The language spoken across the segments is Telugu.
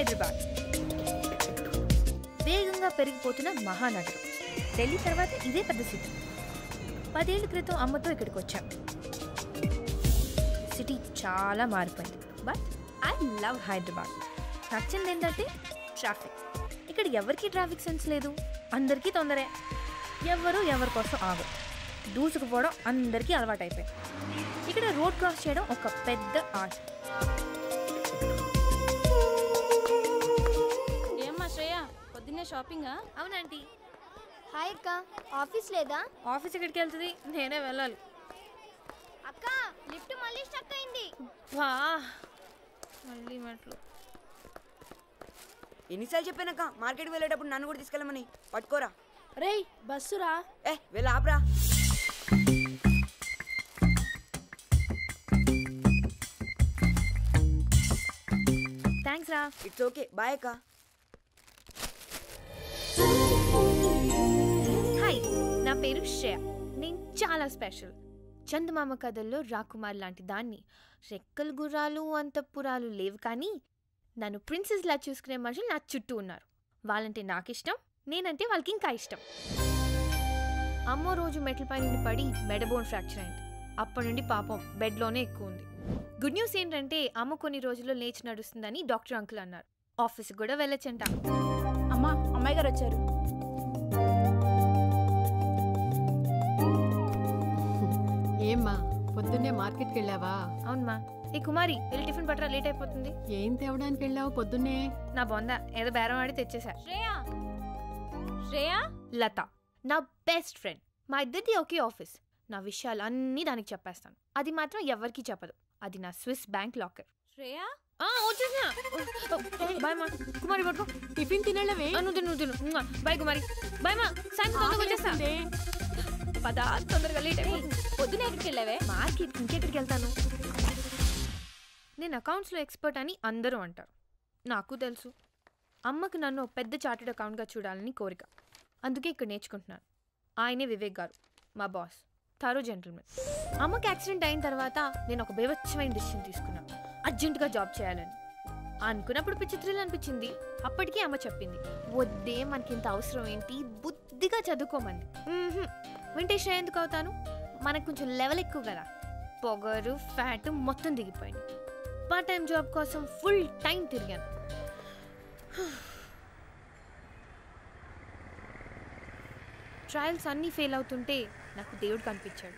హైదరాబాద్ వేగంగా పెరిగిపోతున్న మహానగరం ఢిల్లీ తర్వాత ఇదే పెద్ద సిటీ పదేళ్ల క్రితం అమ్మతో ఇక్కడికి వచ్చాం సిటీ చాలా మారిపోయింది బట్ ఐ లవ్ హైదరాబాద్ నచ్చింది ఏంటంటే ట్రాఫిక్ ఇక్కడ ఎవరికి ట్రాఫిక్ సెన్స్ లేదు అందరికీ తొందరే ఎవరు ఎవరి కోసం ఆగరు దూసుకుపోవడం అందరికీ అలవాటైపోయింది ఇక్కడ రోడ్ క్రాస్ చేయడం ఒక పెద్ద ఆర్ట్ ఏమ్మా శ్రేయ పొద్దున్నే షాపింగా అవునంటీ హాయ్ అక్క ఆఫీస్ లేదా ఆఫీస్ ఎక్కడికి వెళ్తుంది నేనే వెళ్ళాలి అక్క లిఫ్ట్ మళ్ళీ స్టక్ అయింది వా మళ్ళీ మెట్లు ఎన్నిసార్లు చెప్పానక్క మార్కెట్కి వెళ్ళేటప్పుడు నన్ను కూడా తీసుకెళ్ళమని పట్టుకోరా రేయ్ బస్సురా ఏ వెళ్ళ ఆపరా థ్యాంక్స్ రా ఇట్స్ ఓకే బాయ్ అక్క హాయ్ నా పేరు శ్రేయ నేను చాలా స్పెషల్ చందమామ కథల్లో రాకుమార్ లాంటి దాన్ని రెక్కలు గుర్రాలు అంతఃపురాలు లేవు కానీ నన్ను ప్రిన్సెస్లా చూసుకునే మనుషులు నా చుట్టూ ఉన్నారు వాళ్ళంటే నాకు ఇష్టం నేనంటే వాళ్ళకి ఇంకా ఇష్టం అమ్మో రోజు మెట్లపై నుండి పడి మెడబోన్ ఫ్రాక్చర్ అయింది అప్పటి నుండి పాపం బెడ్లోనే ఎక్కువ ఉంది గుడ్ న్యూస్ ఏంటంటే అమ్మ కొన్ని రోజుల్లో లేచి నడుస్తుందని డాక్టర్ అంకుల్ అన్నారు ఆఫీస్కి కూడా వెళ్ళొచ్చంట అమ్మా అమ్మాయి గారు వచ్చారు ఏమ్మా పొద్దున్నే మార్కెట్కి వెళ్ళావా అవునమ్మా ఏ కుమారి వెళ్ళి టిఫిన్ పట్టరా లేట్ అయిపోతుంది ఏం తేవడానికి వెళ్ళావు పొద్దున్నే నా బొంద ఏదో బేరం ఆడి తెచ్చేసా శ్రేయ శ్రేయ లత నా బెస్ట్ ఫ్రెండ్ మా ఇద్దరిది ఒకే ఆఫీస్ నా విషయాలు అన్నీ దానికి చెప్పేస్తాను అది మాత్రం ఎవరికీ చెప్పదు అది నా స్విస్ బ్యాంక్ లాకర్ శ్రేయ వచ్చేసా బాయ్ మా కుమారి పట్టుకో టిఫిన్ తినళ్ళవే ఆ, నువ్వు తిను నువ్వు తిను బాయ్ కుమారి బాయ్ మా సాయంత్రం తొందరగా వచ్చేస్తా పదా తొందరగా లేట్ అయిపోతుంది పొద్దున ఎక్కడికి వెళ్ళావే మార్కెట్ ఇంకెక్కడికి వెళ్తాను నేను అకౌంట్స్లో ఎక్స్పర్ట్ అని అందరూ అంటారు నాకు తెలుసు అమ్మకు నన్ను ఒక పెద్ద చార్టెడ్ అకౌంట్గా చూడాలని కోరిక అందుకే ఇక్కడ నేర్చుకుంటున్నాను ఆయనే వివేక్ గారు మా బాస్ థరో జెంటల్మెన్ అమ్మకి యాక్సిడెంట్ అయిన తర్వాత నేను ఒక బేవచ్చమైన డిసిషన్ తీసుకున్నాను అర్జెంటుగా జాబ్ చేయాలని అనుకున్నప్పుడు పిచ్చి థ్రిల్ అనిపించింది అప్పటికే అమ్మ చెప్పింది వద్దే మనకి ఇంత అవసరం ఏంటి బుద్ధిగా చదువుకోమంది మ్మ్హ్మ్. వింటే శ్రేయ ఎందుకు అవుతాను మనకు కొంచెం లెవెల్ ఎక్కువ కదా పొగరు ఫ్యాట్ మొత్తం దిగిపోయింది పార్ట్ టైం జాబ్ కోసం ఫుల్ టైం తిరిగాను ట్రయల్స్ అన్నీ ఫెయిల్ అవుతుంటే నాకు దేవుడు కనిపించాడు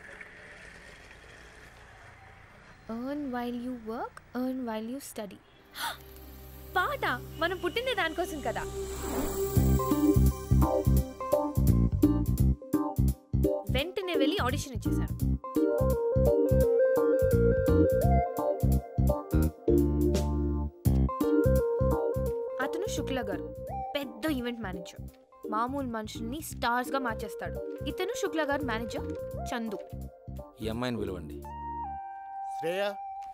earn while you work earn while you study పాట మనం పుట్టిందే దానికోసం కదా వెంటనే వెళ్ళి ఆడిషన్ ఇచ్చేశాను అతను శుక్ల గారు పెద్ద ఈవెంట్ మేనేజర్ మామూలు మనుషుల్ని స్టార్స్గా మార్చేస్తాడు ఇతను శుక్ల గారు మేనేజర్ చందు ఈ అమ్మాయిని పిలవండి శ్రేయ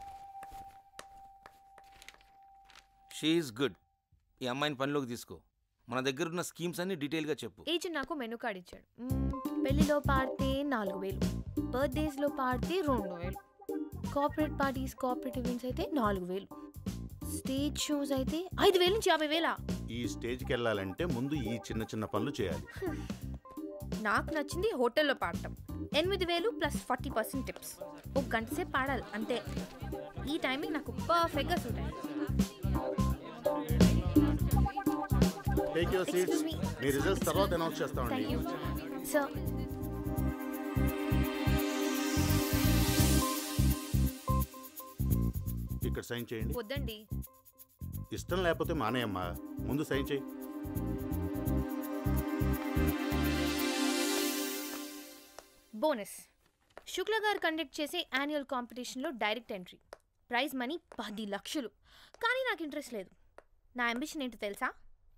షీఈస్ గుడ్ ఈ అమ్మాయిని పనిలోకి తీసుకో మన దగ్గర ఉన్న స్కీమ్స్ అన్ని డీటెయిల్గా చెప్పు ఏజెంట్ నాకు మెనూ కార్డ్ ఇచ్చాడు మ్మ్, పెళ్లిలో పాడితే నాలుగు వేలు బర్త్డేస్లో పాడితే రెండు వేలు కార్పొరేట్ పార్టీస్ కార్పొరేట్ ఈవెంట్స్ అయితే నాలుగు వేలు స్టేజ్ షోస్ అయితే ఐదు వేల నుంచి యాభై వేలా ఈ స్టేజ్కి వెళ్ళాలంటే ముందు ఈ చిన్న చిన్న పనులు చేయాలి నాకు నచ్చింది హోటల్లో పాడటం ఎనిమిది వేలు ప్లస్ ఫార్టీ పర్సెంట్ టిప్స్ ఒక గంట సేపు పాడాలి అంతే ఈ టైమింగ్ నాకు పర్ఫెక్ట్గా సూట్ అయింది take your seats Excuse me. మీ రిజల్ట్స్ తర్వాత అనౌన్స్ చేస్తామండి థ్యాంక్ యూ సార్ ఇక్కడ సైన్ చేయండి వద్దండి ఇష్టం లేకపోతే మానేయమ్మా ముందు సైన్ చేయి బోనస్ శుక్ల గారు కండక్ట్ చేసే యాన్యువల్ కాంపిటీషన్లో డైరెక్ట్ ఎంట్రీ ప్రైజ్ మనీ పది లక్షలు కానీ నాకు ఇంట్రెస్ట్ లేదు నా అంబిషన్ ఏంటో తెలుసా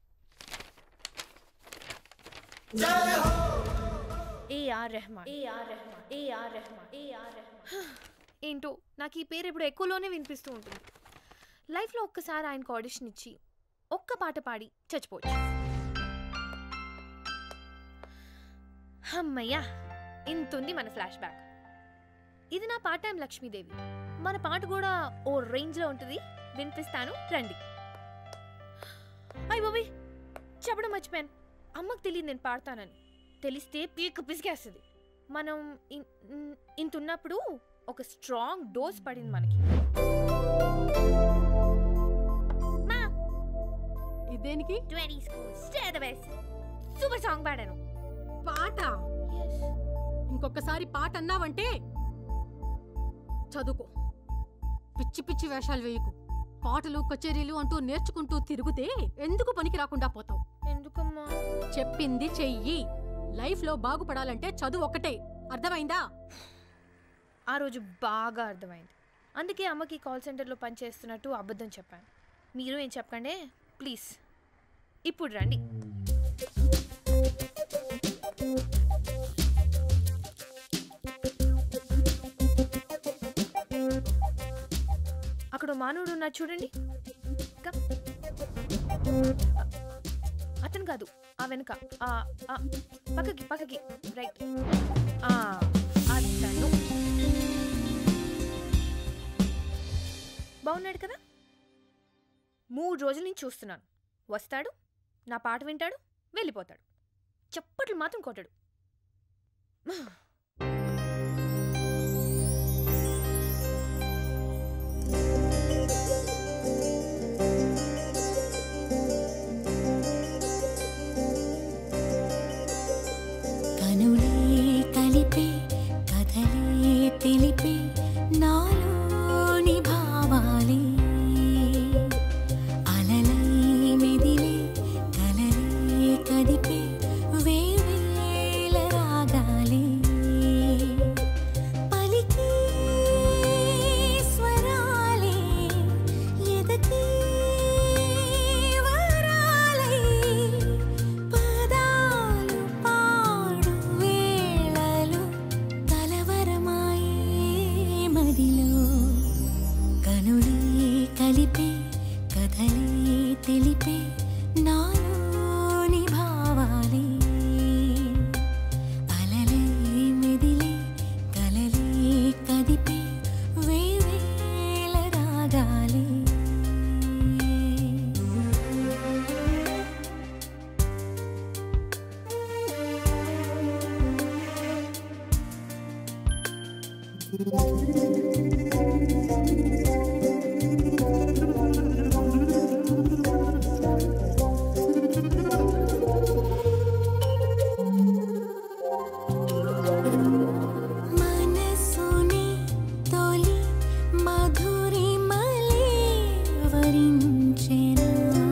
AR Rahman AR Rahman AR Rahman AR Rahman ఏంటో నాకు ఈ పేరు ఇప్పుడు ఎక్కువలోనే వినిపిస్తూ ఉంటుంది లైఫ్లో ఒక్కసారి ఆయనకు ఆడిషన్ ఇచ్చి ఒక్క పాట పాడి చచ్చిపోవచ్చు అమ్మయ్యా ఇంతుంది మన ఫ్లాష్ బ్యాక్ ఇది నా పార్ట్ టైం లక్ష్మీదేవి మన పాట కూడా ఓ రేంజ్లో ఉంటుంది వినిపిస్తాను రండి చెప్పడం మర్చిపోయాను అమ్మకు తెలియదు నేను పాడతానని తెలిస్తే పీక పిసికేస్తుంది మనం ఇన్- ఇన్- ఇంత ఉన్నప్పుడు ఒక స్ట్రాంగ్ డోస్ పడింది మనకి మా ఇదేనికి ట్వంటీ స్కూల్స్ సూపర్ సాంగ్ పాడాను పాట ఇంకొకసారి పాట అన్నావంటే చదువుకో పిచ్చి పిచ్చి వేషాలు వేయకు పాటలు కచేరీలు అంటూ నేర్చుకుంటూ తిరిగితే ఎందుకు పనికి రాకుండా పోతావు ఎందుకమ్మా చెప్పింది చెయ్యి లైఫ్లో బాగుపడాలంటే చదువు ఒక్కటే అర్థమైందా ఆ రోజు బాగా అర్థమైంది అందుకే అమ్మకి కాల్ సెంటర్లో పనిచేస్తున్నట్టు అబద్ధం చెప్పాను మీరు ఏం చెప్పండి ప్లీజ్ ఇప్పుడు రండి అక్కడ ఓ మానవుడు ఉన్నాడు చూడండి Come. అతను కాదు ఆ వెనుక ఆ, ఆ, పక్కకి పక్కకి రైట్ అతను బాగున్నాడు కదా మూడు రోజుల నుంచి చూస్తున్నాను వస్తాడు నా పాట వింటాడు వెళ్ళిపోతాడు చప్పట్లు మాత్రం కొట్టాడు కనులే కలిపే కథలే తెలిపే నాలోని భావాలే అలలై మెదిలే కలలే కదిపే వేవేల రాగాలే పలికే స్వరాలే ఎదకే వరాలై పదాలు పాడు వేళలు కలవరమాయే మదిలో కనులే కలిపే కథలే తెలిపే నాలోని భావాలే అలలే మెదిలే కలలే కదిపే వేవేల రాగాలే మనసుని తొలి మధురిమలే వరించెనా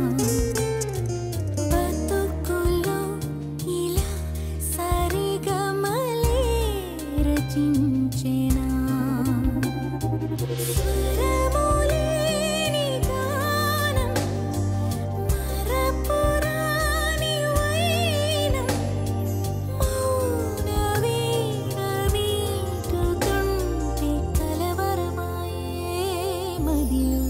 బతుకులో ఇలా సరిగమలే రచించెనా స్వరములేని గానం మరపురాని వైనం మౌన వీణ మీటుతుంటే కలవరమాయే మదిలో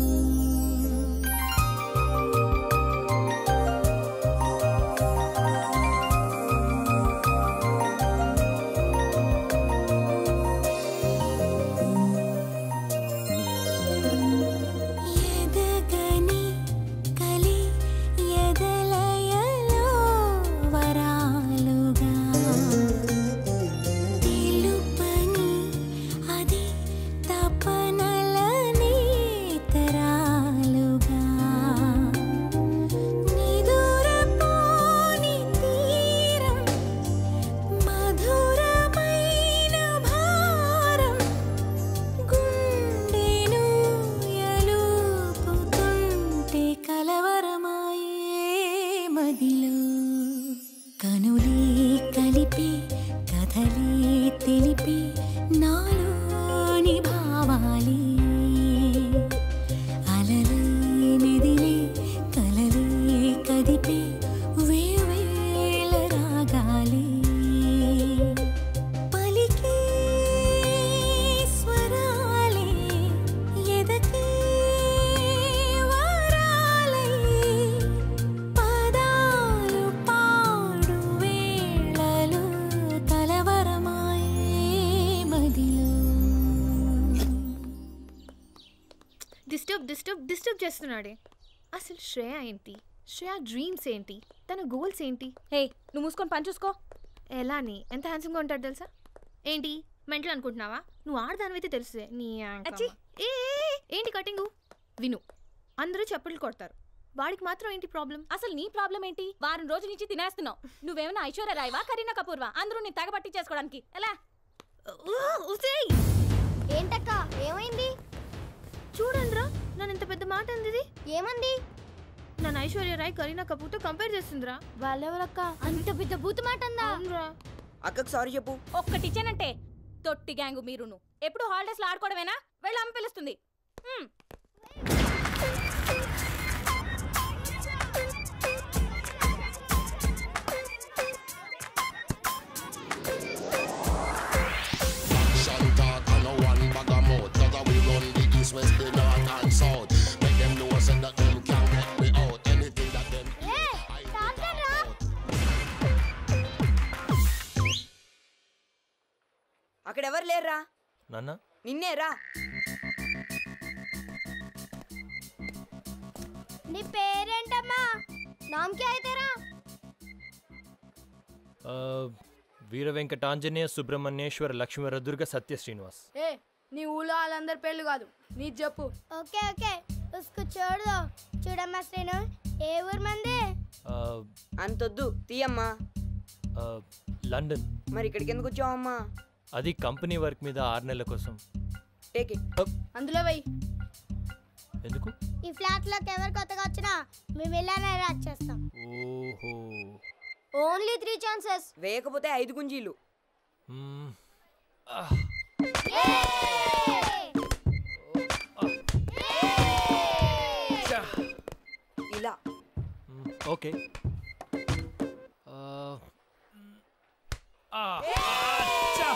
ఎదగని కలి ఎదలయలో వరాలుగా తెలుపని అది తపనలని తరాలుగా నిదురపోని తీరం మధురమైన భారం గుండెను ఎలుపుతుంటే కలవరమాయే మదిలో కనులే కలిపి కథలే తెలిపి నాలోని భావాలే అలలే మెదిలే కలలే కదిపే వేవేల రాగాలే పలికే స్వరాలే ఎదకే వరాలై పదాలు పాడు వేళలు కలవరమాయే మదిలో డిస్టర్బ్ డిస్టర్బ్ డిస్టర్బ్ చేస్తున్నాడే అసలు శ్రేయ ఏంటి శ్రేయ డ్రీమ్స్ ఏంటి తన గోల్స్ ఏంటి హే నువ్వు మూసుకొని పని చూసుకో ఎలా అని ఎంత హ్యాండ్సమ్గా ఉంటాడు తెలుసా ఏంటి మెంటల్ అనుకుంటున్నావా నువ్వు ఆడదానివైతే తెలుసే నీ యాంకమ్మ. అచ్చి. ఏ ఏ, ఏ, ఏంటి కటింగు విను అందరూ చప్పట్లు కొడతారు వాడికి మాత్రం ఏంటి ప్రాబ్లం అసలు నీ ప్రాబ్లం ఏంటి వారం రోజుల నుంచి తినేస్తున్నావు నువ్వేమైనా ఐశ్వర్య రాయవా కరీనా కపూర్వా అందరూ నీ తగబట్టి చేసుకోవడానికి ఎలా ఏంటక్క ఏమైంది చూడండిరా నన్ను ఇంత పెద్ద మాట అంది ఏమంది నన్ను ఐశ్వర్య రాయ్ కరీనా కపూర్తో కంపేర్ చేస్తుందిరా వాళ్ళెవరక్క అంత పెద్ద బూతు మాట అందా అవునురా అక్కకు సారీ చెప్పు ఒక్కటి ఇచ్చానంటే తొట్టి గ్యాంగు మీరును ఎప్పుడు హాలిడేస్ లో ఆడుకోవడమేనా వెళ్ళి అమ్మ పిలుస్తుంది హ్మ్. Action talk and no one bag of mouth Cause we run the east, west, the north and south Make them know say that them can't get me out Anything that them ఏ తాతరా అక్కడ ఎవరు లేరురా నాన్న నిన్నే రా నీ పేరేంటమ్మా నామ్ క్యా హై తెరా ఆ, వీర వెంకటాంజనేయ సుబ్రహ్మణ్యేశ్వర లక్ష్మీవర దుర్గ సత్య శ్రీనివాస్ ఏ నీ ఊళ్ళో వాళ్ళందరి పేర్లు కాదు నీ చెప్పు ఓకే ఓకే ఉస్కు छोड़ दो చూడమ్మా శ్రీను ఏ ఊరు మంది ఆ, అంతొద్దు తీయమ్మా ఆ, లండన్ మరి ఇక్కడికి ఎందుకు వచ్చావమ్మా అది కంపెనీ వర్క్ మీద ఆరు నెలల కోసం టేక్ ఇట్ అందులో వెయ్యి ఎందుకు ఈ ఫ్లాట్ లోకి ఎవరు కొత్తగా వచ్చినా మేము ఇలానే రాజ్ చేస్తాం ఓహో ఓన్లీ త్రీ ఛాన్సెస్ వేయకపోతే ఐదు గుంజీలు మ్మ్. ఆ, ఇలా మ్మ్, ఓకే ఆ, ఆ, చ్చా.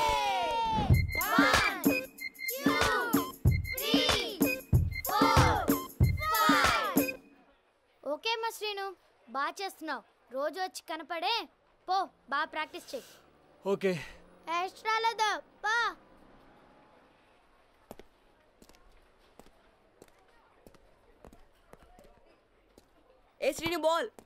ఓకే మా శ్రీను బాగా చేస్తున్నావు రోజు వచ్చి కనపడే పో బాగా ప్రాక్టీస్ చేయి ఓకే ఎక్స్ట్రా లేదా పా ఏ శ్రీని బాల్